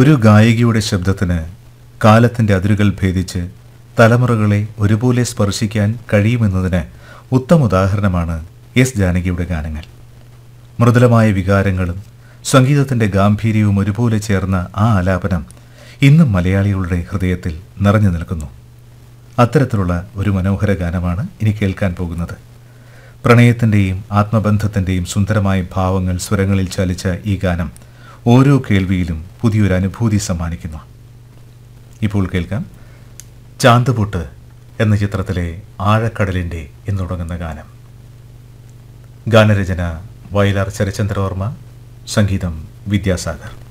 ഒരു ഗായികയുടെ ശബ്ദത്തിന് കാലത്തിൻ്റെ അതിരുകൾ ഭേദിച്ച് തലമുറകളെ ഒരുപോലെ സ്പർശിക്കാൻ കഴിയുമെന്നതിന് ഉത്തമ ഉദാഹരണമാണ് എസ് ജാനകിയുടെ ഗാനങ്ങൾ മൃദുലമായ വികാരങ്ങളും സംഗീതത്തിൻ്റെ ഗാംഭീര്യവും ഒരുപോലെ ചേർന്ന ആ ആലാപനം ഇന്നും മലയാളികളുടെ ഹൃദയത്തിൽ നിറഞ്ഞു നിൽക്കുന്നു അത്തരത്തിലുള്ള ഒരു മനോഹര ഗാനമാണ് ഇനി കേൾക്കാൻ പോകുന്നത് പ്രണയത്തിൻ്റെയും ആത്മബന്ധത്തിൻ്റെയും സുന്ദരമായ ഭാവങ്ങൾ സ്വരങ്ങളിൽ ചലിച്ച ഈ ഗാനം ഓരോ കേൾവിയിലും പുതിയൊരു അനുഭൂതി സമ്മാനിക്കുന്നു ഇപ്പോൾ കേൾക്കാം ചാന്തുപൊട്ട് എന്ന ചിത്രത്തിലെ ആഴക്കടലിൻ്റെ എന്ന് തുടങ്ങുന്ന ഗാനം ഗാനരചന വയലാർ ശരചന്ദ്രവർമ്മ സംഗീതം വിദ്യാസാഗർ